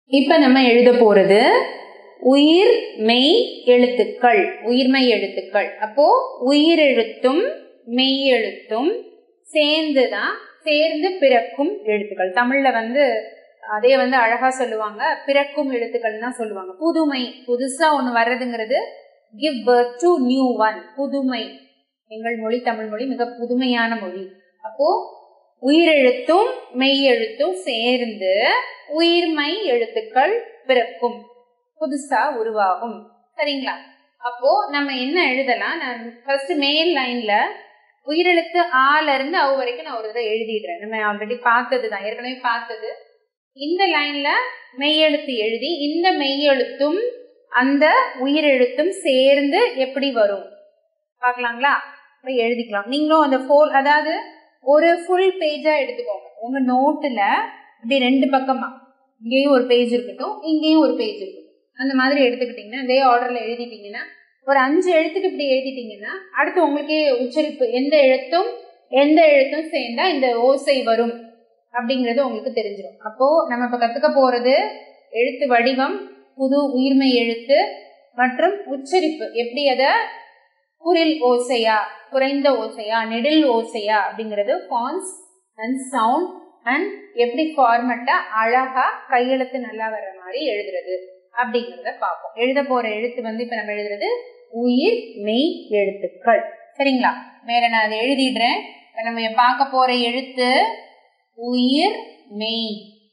இப்ப நம்ம எழுத போறது உயிர் மெய் எழுத்துக்கள் உயிர்மெய் எழுத்துக்கள் அப்போ உயிரெழுத்தும் மெய் எழுத்தும் சேர்ந்துதான் சேர்ந்து பிறக்கும் எழுத்துக்கள் தமிழ்ல வந்து அதே வந்து அழகா சொல்லுவாங்க பிறக்கும் எழுத்துக்கள் தான் சொல்லுவாங்க புதுமை புதுசா ஒண்ணு வர்றதுங்கிறது give birth to new one புதுமை எங்கள் மொழி தமிழ் மொழி மிக புதுமையான மொழி அப்போ உயிரெழுத்தும் மெய் எழுத்தும் சேர்ந்து உயிர்மை எழுத்துக்கள் பிறக்கும் புதுசா உருவாகும் சரிங்களா அப்போ நம்ம என்ன எழுதலாம் நான் ஃபர்ஸ்ட் மேல் லைன்ல உயிரெழுத்து ஆல இருந்து அவ வரைக்கும் நான் ஒரு இதை எழுதிடுறேன் நம்ம ஆல்ரெடி பார்த்தது தான் ஏற்கனவே பார்த்தது இந்த லைன்ல மெய்யெழுத்து எழுதி இந்த மெய்யெழுத்தும் அந்த உயிரெழுத்தும் சேர்ந்து எப்படி வரும் பார்க்கலாங்களா இப்போ எழுதிக்கலாம் நீங்களும் அந்த ஃபோர் அதாவது ஒரு ஃபுல் பேஜா எடுத்துக்கோங்க உங்க நோட்டுல இப்படி ரெண்டு பக்கமா இங்கேயும் ஒரு பேஜ் இருக்கட்டும் இங்கேயும் ஒரு பேஜ் இருக்கட்டும் அந்த மாதிரி எடுத்துக்கிட்டீங்கன்னா இதே ஆர்டர்ல எழுதிட்டீங்கன்னா ஒரு அஞ்சு எழுத்துக்கு இப்படி எழுதிட்டீங்கன்னா அடுத்து உங்களுக்கே உச்சரிப்பு எந்த எழுத்தும் எந்த எழுத்தும் சேர்ந்தா இந்த ஓசை வரும் அப்படிங்கிறது உங்களுக்கு தெரிஞ்சிடும் அப்போ நம்ம இப்ப கத்துக்க போறது எழுத்து வடிவம் புது உயிர்மை எழுத்து மற்றும் உச்சரிப்பு எப்படி அதை குரில் ஓசையா குறைந்த ஓசையா நெடில் ஓசையா அப்படிங்கிறது ஃபான்ஸ் அண்ட் சவுண்ட் அண்ட் எப்படி ஃபார்மட்டா அழகா கையெழுத்து நல்லா வர்ற மாதிரி எழுதுறது அப்படிங்கிறத பார்ப்போம் எழுத போற எழுத்து வந்து இப்ப நம்ம எழுதுறது உயிர் மெய் எழுத்துக்கள் சரிங்களா மேல நான் அதை எழுதிடுறேன் இப்ப நம்ம பார்க்க போற எழுத்து உயிர் மெய்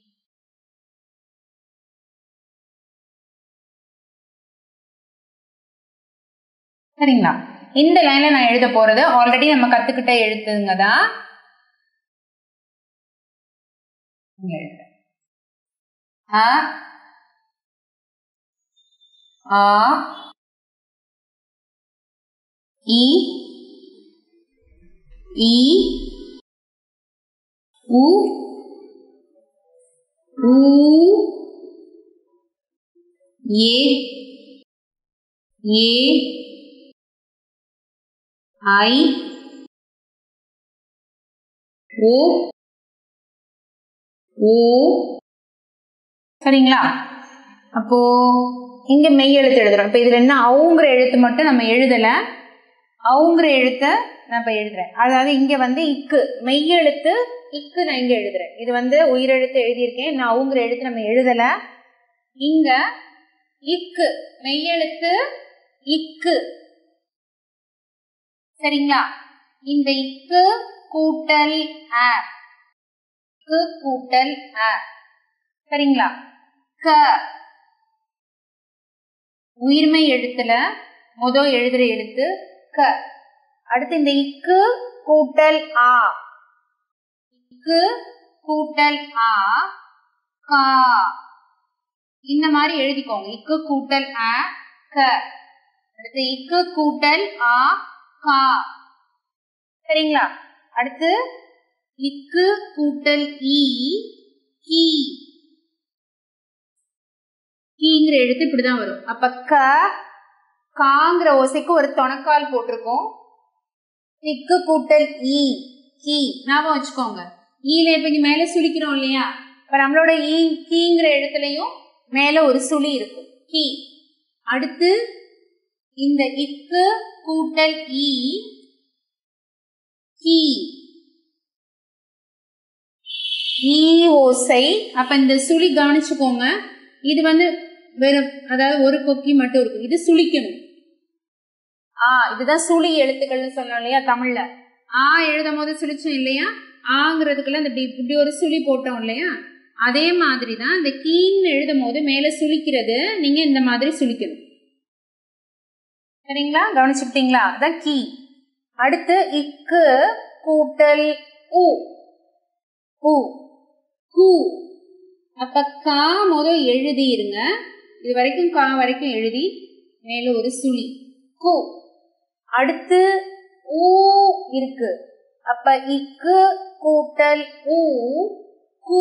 சரிங்களா இந்த லைன்ல நான் எழுத போறது ஆல்ரெடி நம்ம கத்துக்கிட்ட எழுத்துங்க தான் அ ஆ இ இ உ ஊ ஏ ஏ ஐ ஓ ஓ சரிங்களா அப்போ இங்க மெய் எழுத்து எழுதுறோம் இப்ப இதுல என்ன அவுங்கிற எழுத்து மட்டும் நம்ம எழுதல அவுங்கிற எழுத்த நான் இப்ப எழுதுறேன் அதாவது இங்க வந்து இக்கு மெய் எழுத்து இக்கு நான் இங்க எழுதுறேன் இது வந்து உயிரெழுத்து எழுதியிருக்கேன் நான் அவுங்கிற எழுத்து நம்ம எழுதல இங்க இக்கு மெய்யெழுத்து இக்கு சரிங்களா இந்த இக்கு கூட்டல் அ இக்கு கூட்டல் அ சரிங்களா க உயிர்மை எழுத்துல முத எழுதுற எழுத்து க அடுத்து இந்த இக்கு கூட்டல் ஆ இக்கு கூட்டல் ஆ கா இந்த மாதிரி எழுதிக்கோங்க இக்கு கூட்டல் அ க அடுத்து இக்கு கூட்டல் ஆ கா சரிங்களா அடுத்து இக்கு கூட்டல் இ கி கீங்கிற எழுத்து இப்படிதான் வரும் அப்ப க காங்கிற ஓசைக்கு ஒரு தொணக்கால் போட்டிருக்கோம் இக்கு கூட்டல் இ கி ஞாபகம் வச்சுக்கோங்க ஈல இப்ப இங்க மேல சுழிக்கிறோம் இல்லையா இப்ப நம்மளோட ஈ கீங்கிற எழுத்துலயும் மேல ஒரு சுழி இருக்கும் கி அடுத்து இந்த இக்கு கூட்டல் இ கி ஈ ஓசை அப்ப இந்த சுழி கவனிச்சுக்கோங்க இது வந்து வெறும் அதாவது ஒரு கொக்கி மட்டும் இருக்கும் இது சுழிக்கணும் ஆ இதுதான் சுழி எழுத்துக்கள்னு சொன்னோம் இல்லையா தமிழ்ல ஆ எழுதும் போது சுழிச்சோம் இல்லையா ஆங்கிறதுக்குள்ள இந்த இப்படி இப்படி ஒரு சுழி போட்டோம் இல்லையா அதே மாதிரி தான் இந்த கீன்னு எழுதும் போது மேல சுழிக்கிறது நீங்க இந்த மாதிரி சுழிக்கணும் சரிங்களா கவனிச்சுக்கிட்டீங்களா அதான் கீ அடுத்து இக்கு கூட்டல் உ உ கு அப்ப கா முத எழுதி இருங்க இது வரைக்கும் கா வரைக்கும் எழுதி மேல ஒரு சுழி கு அடுத்து ஊ இருக்கு அப்ப இக்கு கூட்டல் ஊ கூ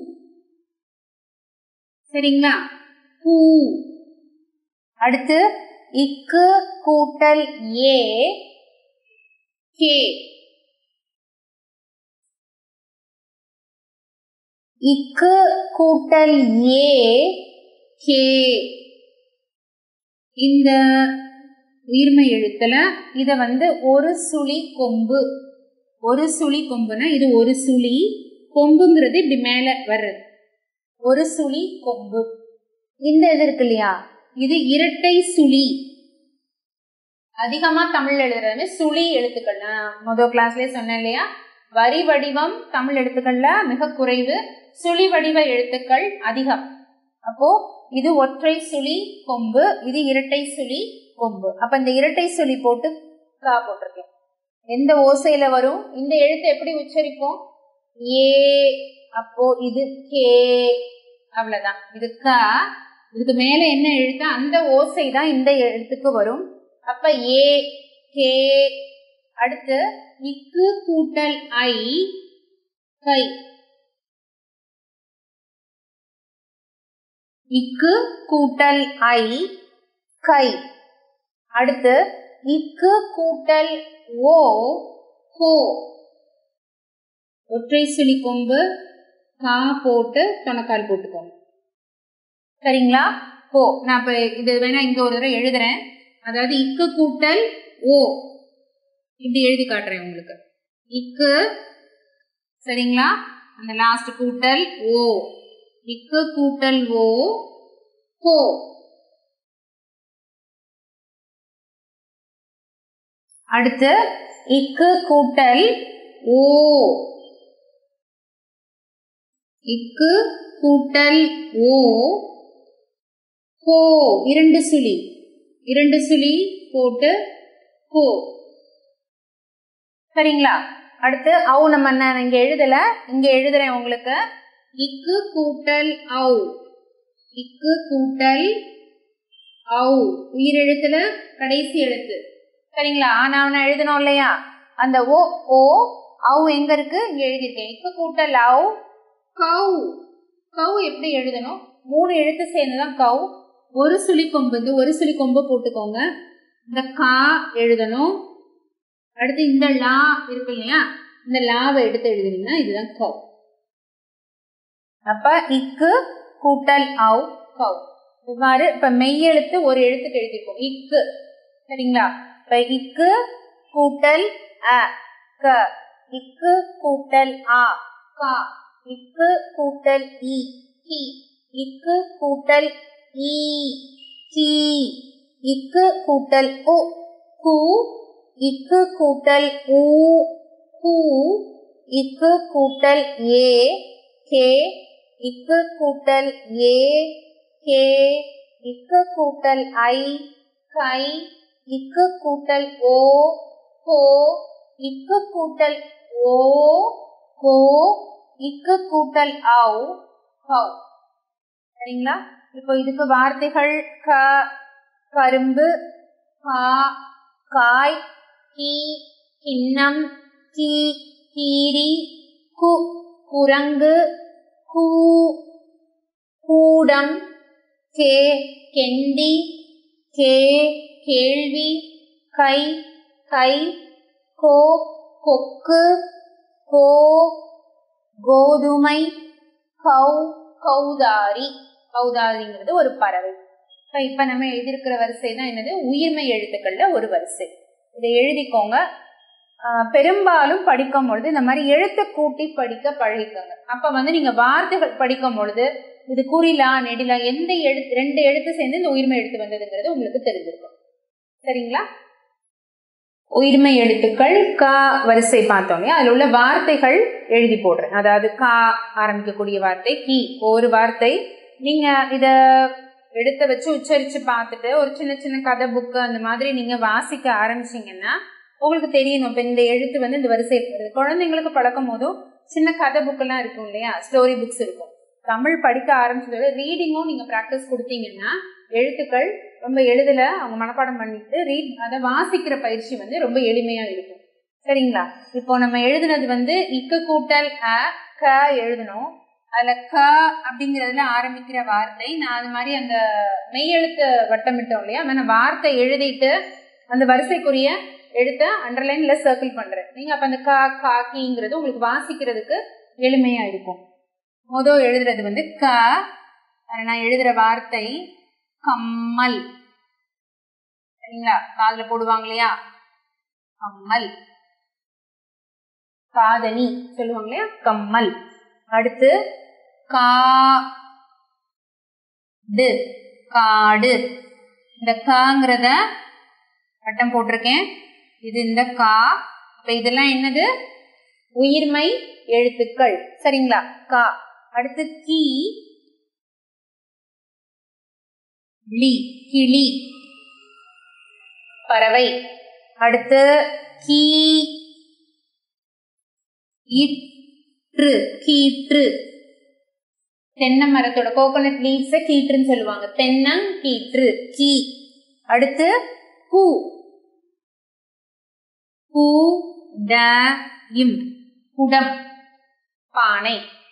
சரிங்களா கூ அடுத்து இக்கு கூட்டல் ஏ கே இக்கு கூட்டல் ஏ கே இந்த உயிர்மை எழுத்துல இத வந்து ஒரு சுழி கொம்பு ஒரு சுழி கொம்புனா இது ஒரு சுழி கொம்புங்கிறது இப்படி மேல வர்றது ஒரு சுழி கொம்பு இந்த இது இருக்கு இல்லையா இது இரட்டை சுழி அதிகமா தமிழ் எழுதுறது சுழி எழுத்துக்கள் நான் முதல் கிளாஸ்லயே சொன்னேன் இல்லையா வரி வடிவம் தமிழ் எழுத்துக்கள்ல மிக குறைவு சுழி வடிவ எழுத்துக்கள் அதிகம் அப்போ இது ஒற்றை சுழி கொம்பு இது இரட்டை சுழி கொம்பு அப்ப இந்த இரட்டை சுழி போட்டு கா போட்டிருக்கேன் எந்த ஓசையில வரும் இந்த எழுத்து எப்படி உச்சரிப்போம் ஏ அப்போ இது கே அவ்வளவுதான் இது க இதுக்கு மேல என்ன எழுத்து அந்த ஓசை தான் இந்த எழுத்துக்கு வரும் அப்ப ஏ கே அடுத்து இக்கு கூட்டல் ஐ கை இக்கு கூட்டல் ஐ கை அடுத்து இக்கு கூட்டல் ஓ கோ ஒற்றை சுழி கொம்பு கா போட்டு தொணக்கால் போட்டுக்கோங்க சரிங்களா ஓ நான் இப்ப இது வேணா இங்க ஒரு தடவை எழுதுறேன் அதாவது இக்கு கூட்டல் ஓ இப்படி எழுதி காட்டுறேன் உங்களுக்கு இக்கு சரிங்களா அந்த லாஸ்ட் கூட்டல் ஓ இக்கு கூட்டல் ஓ கோ அடுத்து இக்கு கூட்டல் ஓ இக்கு கூட்டல் ஓ கோ இரண்டு சுழி இரண்டு சுழி போட்டு கோ சரிங்களா அடுத்து அவு நம்ம நான் இங்க எழுதல இங்க எழுதுறேன் உங்களுக்கு இக்கு கூட்டல் அவு இக்கு கூட்டல் அவு உயிரெழுத்துல கடைசி எழுத்து சரிங்களா ஆனா அவனை எழுதணும் இல்லையா அந்த ஓ ஓ அவு எங்க இருக்கு இங்க எழுதியிருக்கேன் இக்கு கூட்டல் அவு கவு கவு எப்படி எழுதணும் மூணு எழுத்து சேர்ந்துதான் கவு ஒரு சுழி கொம்பு வந்து ஒரு சுழி கொம்பு போட்டுக்கோங்க இந்த கா எழுதணும் அடுத்து இந்த லா இருக்கு இல்லையா இந்த லாவை எடுத்து எழுதுனீங்கன்னா இதுதான் கவ் அப்ப இக்கு கூட்டல் அவு கவ் இவ்வாறு இப்ப மெய்யெழுத்து ஒரு எழுத்துக்கு எழுதிருக்கோம் இக்கு சரிங்களா இப்ப இக்கு கூட்டல் அ க இக்கு கூட்டல் ஆ கா இக்கு கூட்டல் இ கி இக்கு கூட்டல் ஈ கி இக்கு கூட்டல் உ கு இக்கு கூட்டல் ஊ கூ இக்கு கூட்டல் ஏ கே இக்கு கூட்டல் ஏ கே இக்கு கூட்டல் ஐ கை இக்கு கூட்டல் ஓ கோ இக்கு கூட்டல் ஓ கோ இக்கு கூட்டல் ஆவ் ஹவ் சரிங்களா இப்போ இதுக்கு வார்த்தைகள் க கரும்பு கா காய் கீ கிண்ணம் கீ கீரி கு குரங்கு கூ கூடம் கே கெண்டி கே கேள்வி கை கை கோ கொக்கு கோ கோதுமை கௌ கௌதாரி கௌதாரிங்கிறது ஒரு பறவை இப்போ இப்போ நம்ம எழுதியிருக்கிற வரிசை தான் என்னது உயிர்மை எழுத்துக்கள்ல ஒரு வரிசை இதை எழுதிக்கோங்க பெரும்பாலும் படிக்கும் பொழுது இந்த மாதிரி எழுத்து கூட்டி படிக்க பழகிக்கோங்க அப்ப வந்து நீங்க வார்த்தைகள் படிக்கும் பொழுது இது குறிலா நெடிலா எந்த எழுத்து ரெண்டு எழுத்து சேர்ந்து இந்த உயிர்மை எழுத்து வந்ததுங்கிறது உங்களுக்கு தெரிஞ்சிருக்கும் சரிங்களா உயிர்மை எழுத்துக்கள் கா வரிசை பார்த்தோம் இல்லையா அதில் உள்ள வார்த்தைகள் எழுதி போடுறேன் அதாவது கா ஆரம்பிக்கக்கூடிய வார்த்தை கி ஒரு வார்த்தை நீங்க இத எடுத்து வச்சு உச்சரிச்சு பார்த்துட்டு ஒரு சின்ன சின்ன கதை புக்கு அந்த மாதிரி நீங்க வாசிக்க ஆரம்பிச்சீங்கன்னா உங்களுக்கு தெரியணும் இப்போ இந்த எழுத்து வந்து இந்த வரிசை இருக்கிறது குழந்தைங்களுக்கு பழக்கும் போதும் சின்ன கதை புக்கெல்லாம் இருக்கும் இல்லையா ஸ்டோரி புக்ஸ் இருக்கும் தமிழ் படிக்க ஆரம்பிச்சதோட ரீடிங்கும் நீங்க ப்ராக்டிஸ் கொடுத்தீங்கன்னா எழுத்துக்கள் ரொம்ப எளிதில் அவங்க மனப்பாடம் பண்ணிட்டு ரீட் அதை வாசிக்கிற பயிற்சி வந்து ரொம்ப எளிமையா இருக்கும் சரிங்களா இப்போ நம்ம எழுதுனது வந்து இக்கு கூட்டல் அ க எழுதணும் அதுல க அப்படிங்கறதுல ஆரம்பிக்கிற வார்த்தை நான் அது மாதிரி அந்த மெய்யெழுத்து வட்டமிட்டோம் இல்லையா அந்த வார்த்தை எழுதிட்டு அந்த வரிசைக்குரிய எழுத்த அண்டர்லைன்ல சர்க்கிள் பண்றேன் நீங்க அப்ப அந்த கா காக்கிங்கிறது உங்களுக்கு வாசிக்கிறதுக்கு எளிமையா இருக்கும் மொதல் எழுதுறது வந்து க அது நான் எழுதுற வார்த்தை கம்மல் சரிங்களா காதுல போடுவாங்க இல்லையா கம்மல் காதணி சொல்லுவாங்க இல்லையா கம்மல் அடுத்து காடு காடு இந்த காங்கிறத வட்டம் போட்டிருக்கேன் இது இந்த கா இப்ப இதெல்லாம் என்னது உயிர்மை எழுத்துக்கள் சரிங்களா கா அடுத்து கீ லி கிளி பறவை அடுத்து கீ இற்று கீற்று தென்னை மரத்தோட கோகோனட் லீவ்ஸ கீற்றுன்னு சொல்லுவாங்க தென்னங் கீற்று கீ அடுத்து பூ பூ ட இம் குடம் பானை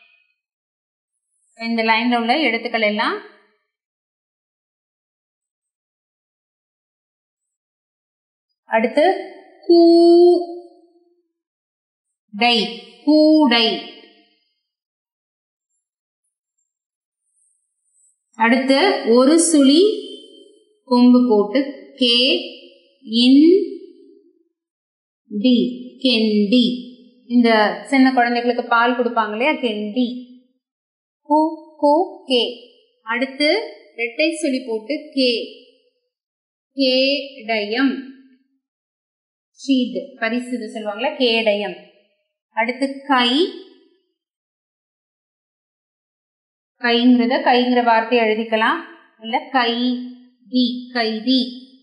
இந்த லைன்ல உள்ள எழுத்துக்கள் எல்லாம் அடுத்து கூ டை கூடை அடுத்து ஒரு சுழி கொம்பு போட்டு கே இன் டி கெண்டி இந்த சின்ன குழந்தைகளுக்கு பால் கொடுப்பாங்க இல்லையா கெண்டி கு கு கே அடுத்து ரெட்டை சுழி போட்டு கே கேடயம் ஷீட் பரிசு இது சொல்லுவாங்களா கேடயம் அடுத்து கை கைங்கிறத கைங்கிற வார்த்தையை எழுதிக்கலாம் இல்ல கை தி கைதி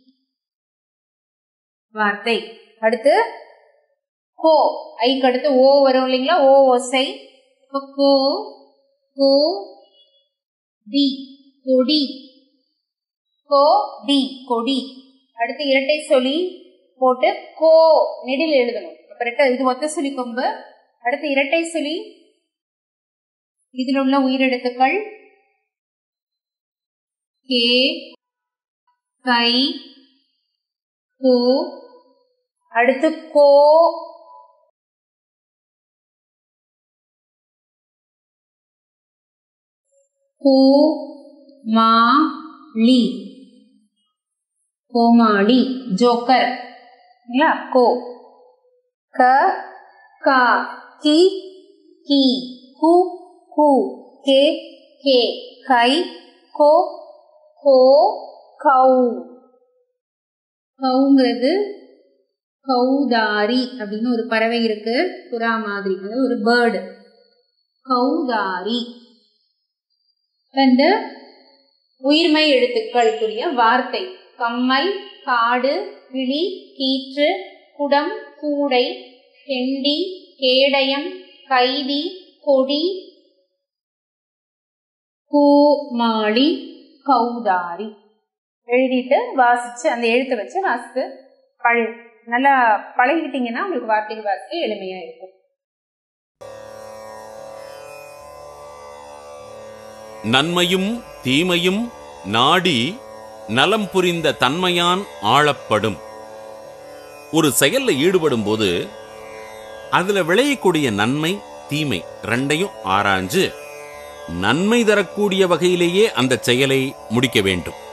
வார்த்தை அடுத்து கோ ஐக்கு அடுத்து ஓ வரும் இல்லைங்களா ஓ ஓசை இப்போ கோ கோ டி கொடி கோ டி கொடி அடுத்து இரட்டை சொல்லி போட்டு கோ நெடில் எழுதணும் அப்ப ரெட்டை இது ஒத்த சொல்லி கொம்பு அடுத்து இரட்டை சொல்லி இதில் உள்ள உயிரெழுத்துக்கள் கே கை கோ அடுத்து கோ கோ மா லி கோமாளி ஜோக்கர் இல்லையா கோ க கா கி கி கு கு கே கே கை கோ கோ கௌ கௌங்கிறது கௌதாரி அப்படின்னு ஒரு பறவை இருக்கு புறா மாதிரி அது ஒரு பேர்டு கௌதாரி இந்த உயிர்மை எழுத்துக்களுக்குரிய வார்த்தை கம்மல் காடு கிளி கீற்று குடம் கூடை கெண்டி கேடயம் கைதி கொடி கூமாளி கௌதாரி எழுதிட்டு வாசிச்சு அந்த எழுத்தை வச்சு வாசித்து பழு நல்லா பழகிட்டீங்கன்னா உங்களுக்கு வார்த்தைகள் வாசிக்க எளிமையா இருக்கும் நன்மையும் தீமையும் நாடி நலம் புரிந்த தன்மையான் ஆளப்படும் ஒரு செயல்ல ஈடுபடும் போது அதுல விளையக்கூடிய நன்மை தீமை ரெண்டையும் ஆராய்ஞ்சு நன்மை தரக்கூடிய வகையிலேயே அந்த செயலை முடிக்க வேண்டும்